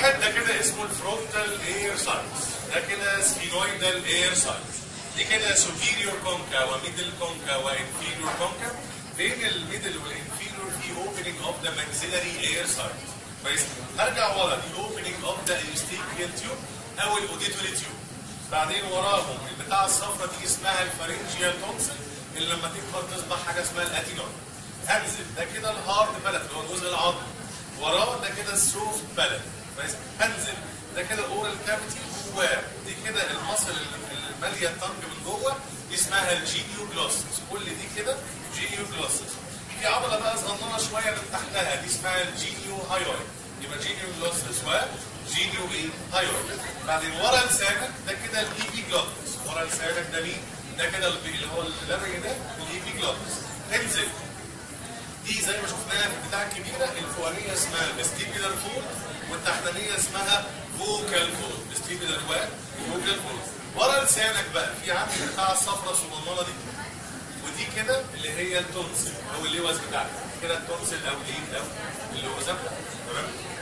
واحد ده كده اسمه الفرونتال اير ساينس ده كده سفينويدال اير ساينس دي كده سوبيريور كونكا وميدل كونكا وانفيريور كونكا بين الميدل والانفيريور في اوبننج اوف ذا ماكسيلاري اير ساينس كويس هرجع ورا دي اوبننج اوف ذا ايستيكيال تيوب او الاوديتوري تيوب بعدين وراهم البتاع الصفرا دي اسمها الفارنجيال تونسل اللي لما تكبر تصبح حاجه اسمها الاتينول هنزل ده كده الهارد بلد اللي هو الجزء العظمي وراه ده كده السوفت بلد كويس هنزل ده كده اورال كافيتي جواه دي كده المصل اللي ماليه الطنج من جوه دي اسمها الجينيو جلوسس كل دي كده جينيو جلوسس في عضله بقى صغننه شويه من تحتها دي اسمها الجينيو هايويد يبقى جينيو جلوسس وجينيو ايه هايويد بعدين ورا لسانك ده كده الايبي جلوتس ورا لسانك ده مين؟ ده كده اللي هو اللبن ده الايبي جلوتس انزل دي زي ما شفناها في البتاع الكبيره الفوقانيه اسمها فيستيبيولار فول والتحتانيه اسمها فوكال فول فيستيبيولار وفوكال فول ورا لسانك بقى في عندك البتاع الصفراء الصغننه دي ودي كده اللي هي التونسل او اللوز بتاعتك كده التونسل او الايه او اللوزه تمام